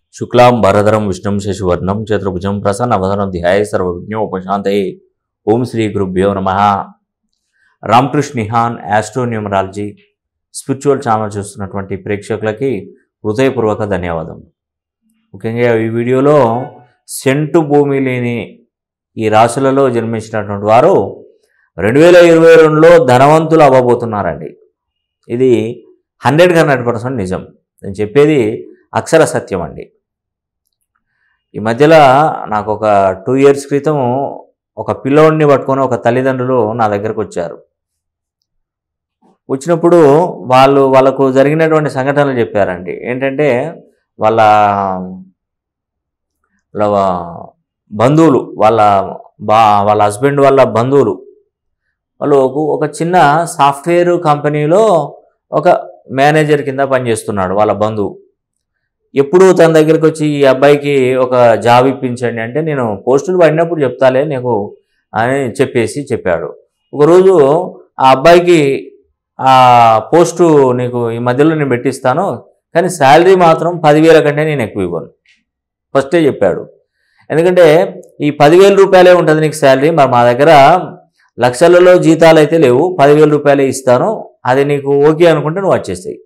శుక్లాం భరధరం విష్ణుం శశివర్ణం చతుర్భుజం ప్రసన్నవదనం ధ్యాయ సర్వవిజ్ఞోపశాంతయే ఓం శ్రీ గురుభ్యో నమ రామకృష్ణ నిహాన్ యాస్ట్రోన్యూమరాలజీ స్పిరిచువల్ ఛానల్ చూస్తున్నటువంటి ప్రేక్షకులకి హృదయపూర్వక ధన్యవాదం ముఖ్యంగా ఈ వీడియోలో సెంటు భూమి లేని ఈ రాశులలో జన్మించినటువంటి వారు రెండు వేల ఇరవై రెండులో ధనవంతులు అవ్వబోతున్నారండి ఇది హండ్రెడ్కి హండ్రెడ్ పర్సెంట్ నిజం నేను చెప్పేది అక్షర సత్యం అండి ఈ మధ్యలో నాకు ఒక టూ ఇయర్స్ క్రితం ఒక పిల్లోడిని పట్టుకొని ఒక తల్లిదండ్రులు నా దగ్గరకు వచ్చారు వచ్చినప్పుడు వాళ్ళు వాళ్ళకు జరిగినటువంటి సంఘటనలు చెప్పారండి ఏంటంటే వాళ్ళ వాళ్ళ బంధువులు వాళ్ళ బా వాళ్ళ హస్బెండ్ వాళ్ళ బంధువులు వాళ్ళు ఒక- ఒక చిన్న సాఫ్ట్వేర్ కంపెనీలో ఒక మేనేజర్ కింద పనిచేస్తున్నాడు వాళ్ళ బంధువు ఎప్పుడు తన దగ్గరికి వచ్చి ఈ అబ్బాయికి ఒక జాబ్ ఇప్పించండి అంటే నేను పోస్టులు పడినప్పుడు చెప్తాలే నీకు అని చెప్పేసి చెప్పాడు ఒకరోజు ఆ అబ్బాయికి ఆ పోస్టు నీకు ఈ మధ్యలో నేను పెట్టిస్తాను కానీ శాలరీ మాత్రం పదివేల కంటే నేను ఎక్కువ ఇవ్వను ఫస్టే చెప్పాడు ఎందుకంటే ఈ పదివేల రూపాయలే ఉంటుంది నీకు శాలరీ మరి మా దగ్గర లక్షలలో జీతాలు అయితే లేవు పదివేల రూపాయలే ఇస్తాను అది నీకు ఓకే అనుకుంటే నువ్వు వచ్చేస్తాయి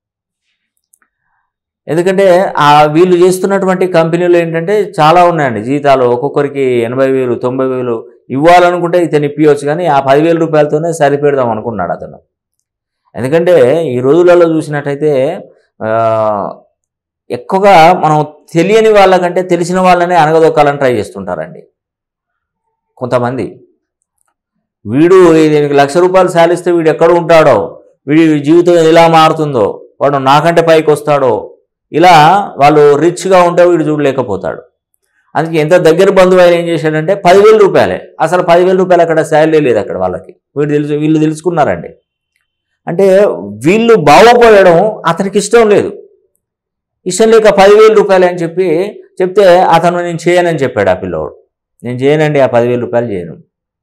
ఎందుకంటే ఆ వీళ్ళు చేస్తున్నటువంటి కంపెనీలు ఏంటంటే చాలా ఉన్నాయండి జీతాలు ఒక్కొక్కరికి ఎనభై వేలు తొంభై వేలు ఇవ్వాలనుకుంటే ఇతను ఇప్పియవచ్చు కానీ ఆ పదివేల రూపాయలతోనే సరిపెడదాం అనుకున్నాడు అతను ఎందుకంటే ఈ రోజులలో చూసినట్టయితే ఆ, ఎక్కువగా మనం తెలియని వాళ్ళకంటే తెలిసిన వాళ్ళనే అనగదొక్కాలని ట్రై చేస్తుంటారండి కొంతమంది వీడు దీనికి లక్ష రూపాయలు సాలిస్తే వీడు ఎక్కడ ఉంటాడో వీడి జీవితం ఎలా మారుతుందో వాడు నాకంటే పైకి వస్తాడో ఇలా వాళ్ళు రిచ్గా ఉంటే వీడు చూడలేకపోతాడు అందుకే ఎంత దగ్గర బంధువు ఆయన ఏం చేశాడంటే పదివేల రూపాయలే అసలు పదివేల రూపాయలు అక్కడ శాలరీ లేదు అక్కడ వాళ్ళకి వీడు తెలుసు వీళ్ళు తెలుసుకున్నారండి అంటే వీళ్ళు బాగుపోయడం అతనికి ఇష్టం లేదు ఇష్టం లేక పదివేల రూపాయలు అని చెప్పి చెప్తే అతను నేను చేయనని చెప్పాడు ఆ పిల్లోడు నేను చేయనండి ఆ పదివేల రూపాయలు చేయను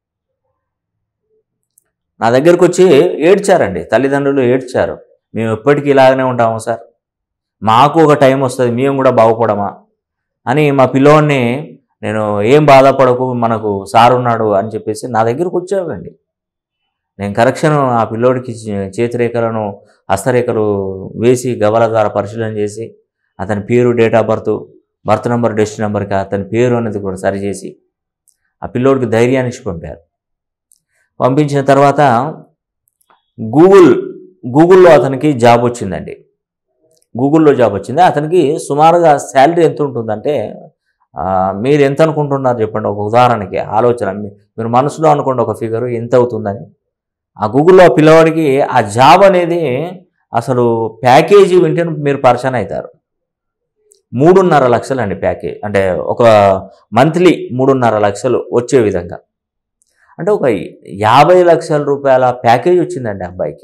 నా దగ్గరకు వచ్చి ఏడ్చారండి తల్లిదండ్రులు ఏడ్చారు మేము ఎప్పటికీ ఇలాగనే ఉంటాము సార్ మాకు ఒక టైం వస్తుంది మేము కూడా బాగుపడమా అని మా పిల్లోడిని నేను ఏం బాధపడకు మనకు సార్ ఉన్నాడు అని చెప్పేసి నా దగ్గరకు వచ్చావండి నేను కరెక్షన్ ఆ పిల్లోడికి చే- చేతిరేఖలను హస్తరేఖలు వేసి గవల ద్వారా పరిశీలన చేసి అతని పేరు date of birth birth number డెస్ట్ నెంబర్కి అతని పేరు అనేది కూడా సరిచేసి ఆ పిల్లోడికి ధైర్యాన్ని ఇచ్చి పంపారు పంపించిన తర్వాత గూగుల్ గూగుల్లో అతనికి జాబ్ వచ్చిందండి గూగుల్లో జాబ్ వచ్చింది అతనికి సుమారుగా శాలరీ ఎంత ఉంటుందంటే ఆ, మీరు ఎంత అనుకుంటున్నారు చెప్పండి ఒక ఉదాహరణకి ఆలోచన మీ- మీరు మనసులో అనుకోండి ఒక ఫిగర్ ఎంత అవుతుందని ఆ గూగుల్లో ఆ పిల్లవాడికి ఆ జాబ్ అనేది అసలు ప్యాకేజీ వింటే మీరు పర్సన్ అవుతారు మూడున్నర లక్షలు అండి ప్యాకేజ్ అంటే ఒక మంత్లీ మూడున్నర లక్షలు వచ్చే విధంగా అంటే ఒక యాభై లక్షల రూపాయల ప్యాకేజ్ వచ్చిందండి ఆ అబ్బాయికి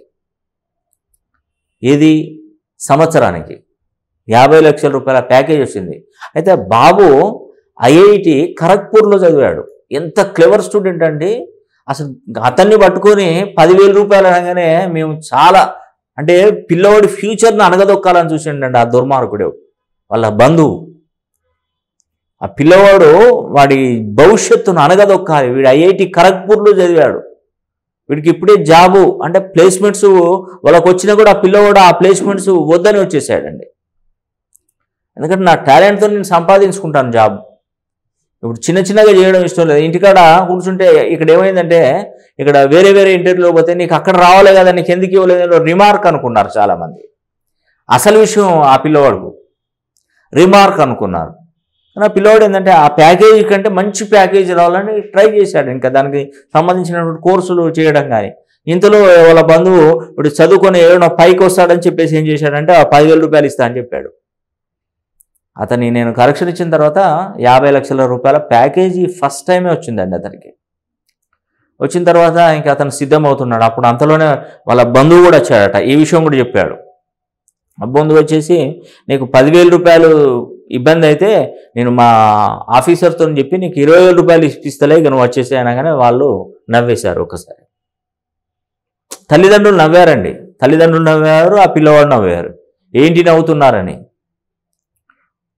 ఏది సంవత్సరానికి యాభై లక్షల రూపాయల ప్యాకేజ్ వచ్చింది అయితే బాబు ఐఐటి ఖరగ్పూర్లో చదివాడు ఎంత క్లెవర్ స్టూడెంట్ అండి అసలు అతన్ని పట్టుకొని పదివేల రూపాయలు అనగానే మేము చాలా అంటే పిల్లవాడి ఫ్యూచర్ని అనగదొక్కాలని చూసిండండి ఆ దుర్మార్గుడు వాళ్ళ బంధువు ఆ పిల్లవాడు వాడి భవిష్యత్తును అనగదొక్కాలి వీడు ఐఐటి ఖరగ్పూర్లో చదివాడు వీడికి ఇప్పుడే జాబు అంటే ప్లేస్మెంట్స్ వాళ్ళకి వచ్చినా కూడా ఆ పిల్లవాడు ఆ ప్లేస్మెంట్స్ వద్దని వచ్చేసాడండి ఎందుకంటే నా టాలెంట్తో నేను సంపాదించుకుంటాను జాబ్ ఇప్పుడు చిన్న చిన్నగా చేయడం ఇష్టం లేదు ఇంటికాడ కూర్చుంటే ఇక్కడ ఏమైందంటే ఇక్కడ వేరే వేరే ఇంటర్వ్యూలో పోతే నీకు అక్కడ రావాలి కదా నీకు ఎందుకు ఇవ్వలేదు రిమార్క్ అనుకున్నారు చాలామంది అసలు విషయం ఆ పిల్లవాడు రిమార్క్ అనుకున్నారు కానీ ఆ పిల్లవాడు ఏంటంటే ఆ ప్యాకేజీ కంటే మంచి ప్యాకేజీ రావాలని ట్రై చేశాడు ఇంకా దానికి సంబంధించినటువంటి కోర్సులు చేయడం కానీ ఇంతలో వాళ్ళ బంధువు ఇప్పుడు చదువుకొని ఏమైనా పైకి వస్తాడని చెప్పేసి ఏం చేశాడంటే ఆ పదివేల రూపాయలు ఇస్తా అని చెప్పాడు అతని నేను కరెక్షన్ ఇచ్చిన తర్వాత యాభై లక్షల రూపాయల ప్యాకేజీ ఫస్ట్ టైమే వచ్చిందండి అతనికి వచ్చిన తర్వాత ఇంకా అతను సిద్ధమవుతున్నాడు అప్పుడు అంతలోనే వాళ్ళ బంధువు కూడా వచ్చాడట ఈ విషయం కూడా చెప్పాడు ఆ బంధువు వచ్చేసి నీకు పదివేల రూపాయలు ఇబ్బంది అయితే నేను మా ఆఫీసర్తో చెప్పి నీకు ఇరవై వేల రూపాయలు ఇప్పిస్తలే ఇక నువ్వు వచ్చేసి అనగానే వాళ్ళు నవ్వేశారు ఒకసారి తల్లిదండ్రులు నవ్వారండి తల్లిదండ్రులు నవ్వారు ఆ పిల్లవాడు నవ్వారు ఏంటి నవ్వుతున్నారని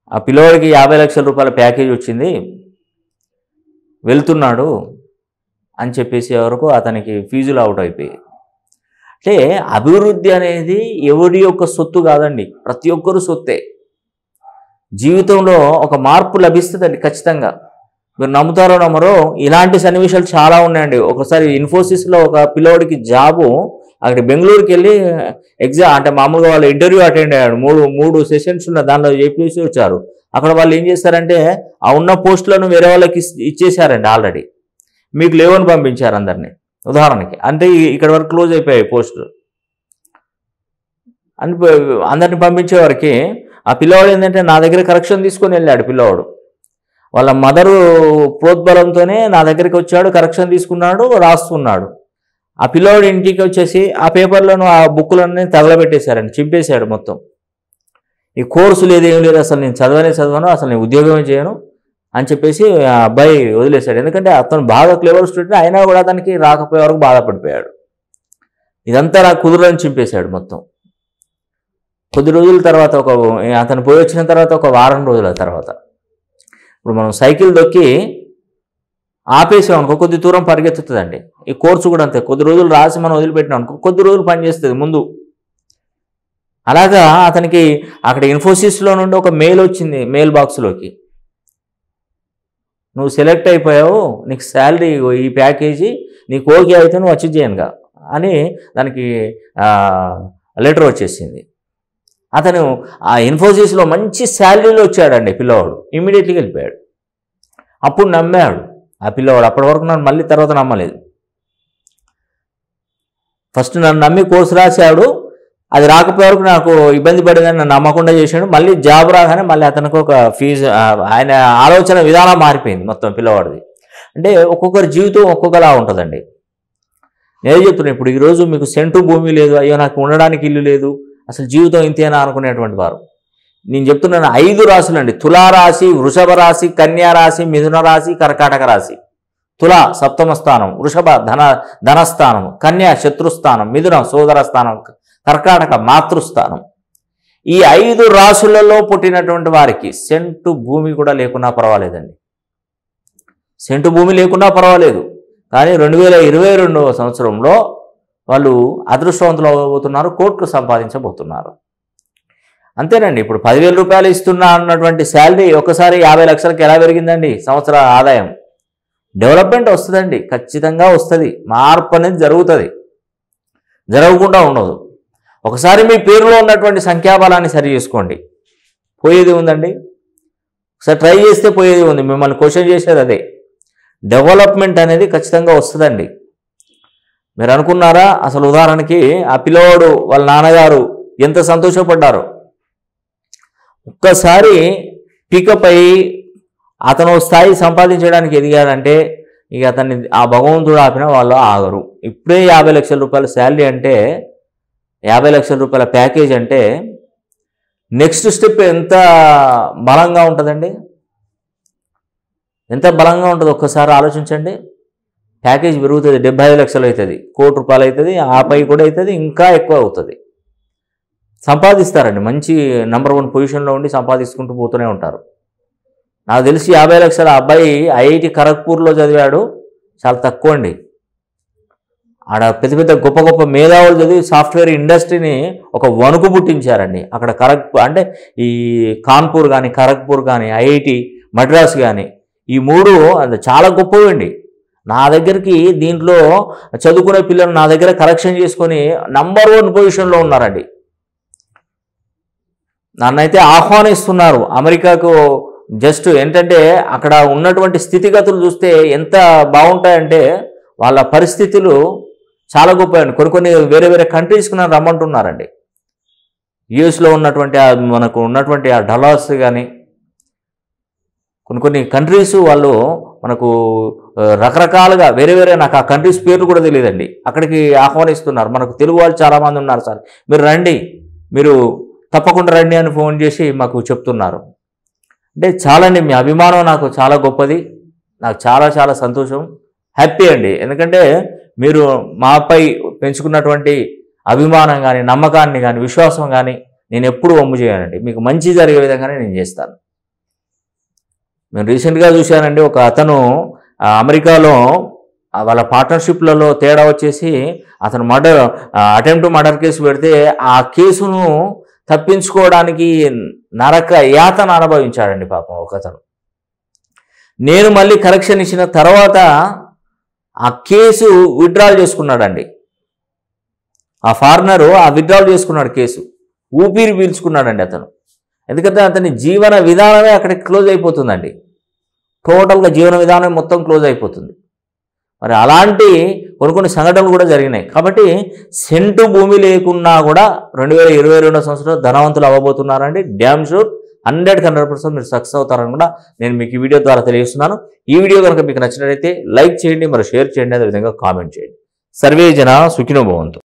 ఆ పిల్లోడికి యాభై లక్షల రూపాయల ప్యాకేజ్ వచ్చింది వెళ్తున్నాడు అని చెప్పేసి వరకు అతనికి ఫీజులు అవుట్ అయిపోయాయి అంటే అభివృద్ధి అనేది ఎవరి యొక్క సొత్తు కాదండి ప్రతి ఒక్కరు సొత్తే జీవితంలో ఒక మార్పు లభిస్తుందండి ఖచ్చితంగా మీరు నమ్ముతారో నమ్మరో ఇలాంటి సన్నివేశాలు చాలా ఉన్నాయండి ఒకసారి ఇన్ఫోసిస్లో ఒక పిల్లోడికి జాబు అక్కడ బెంగళూరుకి వెళ్ళి ఎగ్జామ్ అంటే మామూలుగా వాళ్ళు ఇంటర్వ్యూ అటెండ్ అయ్యాడు మూడు మూడు సెషన్స్ ఉన్న దానిలో చెప్పేసి వచ్చారు అక్కడ వాళ్ళు ఏం చేస్తారంటే ఆ ఉన్న పోస్టులను వేరే వాళ్ళకి ఇస్- ఇచ్చేశారండి ఆల్రెడీ మీకు లేవని పంపించారు అందరినీ ఉదాహరణకి అంటే ఈ- ఇక్కడ వరకు క్లోజ్ అయిపోయాయి పోస్టులు అని ప- అందరిని పంపించే వరకు ఆ పిల్లవాడు ఏంటంటే నా దగ్గర కరెక్షన్ తీసుకొని వెళ్ళాడు పిల్లవాడు వాళ్ళ మదరు ప్రోద్బలంతోనే నా దగ్గరికి వచ్చాడు కరెక్షన్ తీసుకున్నాడు రాస్తున్నాడు ఆ పిల్లవాడు ఇంటికి వచ్చేసి ఆ పేపర్లను ఆ బుక్కులన్నీ తగలబెట్టేశారండి చింపేశాడు మొత్తం ఈ కోర్సు లేదు ఏం లేదు అసలు నేను చదవనే చదవను అసలు నేను ఉద్యోగమే చేయను అని చెప్పేసి ఆ అబ్బాయి వదిలేశాడు ఎందుకంటే అతను బాగా క్లెవర్ స్టూడెంట్ అయినా కూడా అతనికి రాకపోయే వరకు బాధపడిపోయాడు ఇదంతా నాకు కుదరని చింపేశాడు మొత్తం కొద్ది రోజుల తర్వాత ఒక అతను పోయి వచ్చిన తర్వాత ఒక వారం రోజుల తర్వాత ఇప్పుడు మనం సైకిల్ దొక్కి ఆపేసాం అనుకో కొద్ది దూరం పరిగెత్తుతుందండి ఈ కోర్సు కూడా అంతే కొద్ది రోజులు రాసి మనం వదిలిపెట్టినాం అనుకో కొద్ది రోజులు పనిచేస్తుంది ముందు అలాగా అతనికి అక్కడ ఇన్ఫోసిస్లో నుండి ఒక మెయిల్ వచ్చింది మెయిల్ బాక్స్లోకి నువ్వు సెలెక్ట్ అయిపోయావు నీకు శాలరీ ఈ ప్యాకేజీ నీకు ఓకే అయితే నువ్వు వచ్చి చేయనుగా అని దానికి లెటర్ వచ్చేసింది అతను ఆ ఇన్ఫోసిస్లో మంచి శాలరీలో వచ్చాడండి పిల్లవాడు ఇమ్మీడియట్లీగా వెళ్ళిపోయాడు అప్పుడు నమ్మాడు ఆ పిల్లవాడు అప్పటి వరకు నన్ను మళ్ళీ తర్వాత నమ్మలేదు ఫస్ట్ నన్ను నమ్మి కోర్సు రాశాడు అది రాకపోయే వరకు నాకు ఇబ్బంది పడేదని నన్ను నమ్మకుండా చేశాడు మళ్ళీ జాబ్ రాగానే మళ్ళీ అతనికి ఒక ఫీజు ఆ, ఆయన ఆలోచన విధానం మారిపోయింది మొత్తం పిల్లవాడిది అంటే ఒక్కొక్కరి జీవితం ఒక్కొక్కలా ఉంటుందండి నేను చెప్తున్నాను ఇప్పుడు ఈరోజు మీకు సెంటు భూమి లేదు అయ్యో నాకు ఉండడానికి ఇల్లు లేదు అసలు జీవితం ఇంతేనా అనుకునేటువంటి వారు నేను చెప్తున్నాను ఐదు రాశులండి తులారాశి వృషభ రాశి కన్యా రాశి మిథున రాశి కర్కాటక రాశి తుల సప్తమ స్థానం వృషభ ధన ధనస్థానం కన్యా శత్రుస్థానం మిథున సోదర స్థానం కర్కాటక మాతృస్థానం ఈ ఐదు రాశులలో పుట్టినటువంటి వారికి సెంటు భూమి కూడా లేకున్నా పర్వాలేదండి సెంటు భూమి లేకున్నా పర్వాలేదు కానీ రెండు వేల ఇరవై రెండవ సంవత్సరంలో వాళ్ళు అదృష్టవంతులు అవ్వబోతున్నారు కోట్లు సంపాదించబోతున్నారు అంతేనండి ఇప్పుడు పదివేల రూపాయలు ఇస్తున్నా అన్నటువంటి శాలరీ ఒకసారి యాభై లక్షలకి ఎలా పెరిగిందండి సంవత్సర ఆదాయం డెవలప్మెంట్ వస్తుందండి ఖచ్చితంగా వస్తుంది మార్పు అనేది జరుగుతుంది జరగకుండా ఉండదు ఒకసారి మీ పేరులో ఉన్నటువంటి సంఖ్యాబలాన్ని సరి చేసుకోండి పోయేది ఉందండి ఒకసారి ట్రై చేస్తే పోయేది ఉంది మిమ్మల్ని క్వశ్చన్ చేసేది అదే డెవలప్మెంట్ అనేది ఖచ్చితంగా వస్తుందండి మీరు అనుకున్నారా అసలు ఉదాహరణకి ఆ పిల్లవాడు వాళ్ళ నాన్నగారు ఎంత సంతోషపడ్డారు ఒక్కసారి పికప్ అయ్యి అతను ఓ స్థాయి సంపాదించడానికి ఎదిగాడంటే ఇక అతన్ని ఆ భగవంతుడు ఆపిన వాళ్ళు ఆగరు ఇప్పుడే యాభై లక్షల రూపాయల శాలరీ అంటే యాభై లక్షల రూపాయల ప్యాకేజ్ అంటే నెక్స్ట్ స్టెప్ ఎంత బలంగా ఉంటుందండి ఎంత బలంగా ఉంటుందో ఒక్కసారి ఆలోచించండి ప్యాకేజ్ పెరుగుతుంది డెబ్బై ఐదు లక్షలు అవుతుంది కోటి రూపాయలు అవుతుంది ఆ పై కూడా అవుతుంది ఇంకా ఎక్కువ అవుతుంది సంపాదిస్తారండి మంచి నెంబర్ వన్ పొజిషన్లో ఉండి సంపాదించుకుంటూ పోతూనే ఉంటారు నాకు తెలిసి యాభై లక్షల అబ్బాయి ఐఐటి ఖరగ్పూర్లో చదివాడు చాలా తక్కువ అండి ఆడ పెద్ద పెద్ద గొప్ప గొప్ప మేధావులు చదివి సాఫ్ట్వేర్ ఇండస్ట్రీని ఒక వణుకు పుట్టించారండి అక్కడ ఖరగ్ అంటే ఈ కాన్పూర్ కానీ ఖరగ్పూర్ కానీ ఐఐటి మద్రాస్ కానీ ఈ మూడు అది చాలా గొప్పవండి నా దగ్గరికి దీంట్లో చదువుకునే పిల్లలు నా దగ్గర కరెక్షన్ చేసుకొని నంబర్ వన్ పొజిషన్లో ఉన్నారండి నన్నైతే ఆహ్వానిస్తున్నారు అమెరికాకు జస్ట్ ఏంటంటే అక్కడ ఉన్నటువంటి స్థితిగతులు చూస్తే ఎంత బాగుంటాయంటే వాళ్ళ పరిస్థితులు చాలా గొప్ప కొన్ని కొన్ని వేరే వేరే కంట్రీస్కి నన్ను రమ్మంటున్నారండి యుఎస్లో ఉన్నటువంటి ఆ మనకు ఉన్నటువంటి ఆ డలార్స్ కానీ కొన్ని కొన్ని కంట్రీస్ వాళ్ళు మనకు ఆ, రకరకాలుగా వేరే వేరే నాకు ఆ కంట్రీస్ పేర్లు కూడా తెలియదండి అక్కడికి ఆహ్వానిస్తున్నారు మనకు తెలుగు వాళ్ళు చాలామంది ఉన్నారు సార్ మీరు రండి మీరు తప్పకుండా రండి అని ఫోన్ చేసి మాకు చెప్తున్నారు అంటే చాలండి మీ అభిమానం నాకు చాలా గొప్పది నాకు చాలా చాలా సంతోషం హ్యాపీ అండి ఎందుకంటే మీరు మాపై పెంచుకున్నటువంటి అభిమానం కానీ నమ్మకాన్ని కానీ విశ్వాసం కానీ నేను ఎప్పుడు వమ్ము చేయనండి మీకు మంచి జరిగే విధంగానే నేను చేస్తాను నేను రీసెంట్గా చూశానండి ఒక అతను ఆ, అమెరికాలో ఆ, వాళ్ళ పార్ట్నర్షిప్లలో తేడా వచ్చేసి అతను మర్డర్ అటెంప్ట్ మర్డర్ కేసు పెడితే ఆ కేసును తప్పించుకోవడానికి నరక యాతన అనుభవించాడండి పాపం ఒక అతను నేను మళ్ళీ కరెక్షన్ ఇచ్చిన తర్వాత ఆ కేసు విత్డ్రాల్ చేసుకున్నాడండి ఆ ఫారినరు ఆ విత్డ్రాల్ చేసుకున్నాడు కేసు ఊపిరి పీల్చుకున్నాడండి అతను ఎందుకంటే అతని జీవన విధానమే అక్కడికి క్లోజ్ అయిపోతుందండి టోటల్గా జీవన విధానం మొత్తం క్లోజ్ అయిపోతుంది మరి అలాంటి కొన్ని కొన్ని సంఘటనలు కూడా జరిగినాయి కాబట్టి సెంటు భూమి లేకున్నా కూడా రెండు వేల ఇరవై రెండో సంవత్సరంలో ధనవంతులు అవ్వబోతున్నారండి damn sure hundred hundred percent మీరు సక్సెస్ అవుతారని కూడా నేను మీకు ఈ వీడియో ద్వారా తెలియజేస్తున్నాను ఈ వీడియో కనుక మీకు నచ్చినట్లయితే లైక్ చేయండి మరి షేర్ చేయండి అదేవిధంగా కామెంట్ చేయండి సర్వే జన సుఖినో భవంతు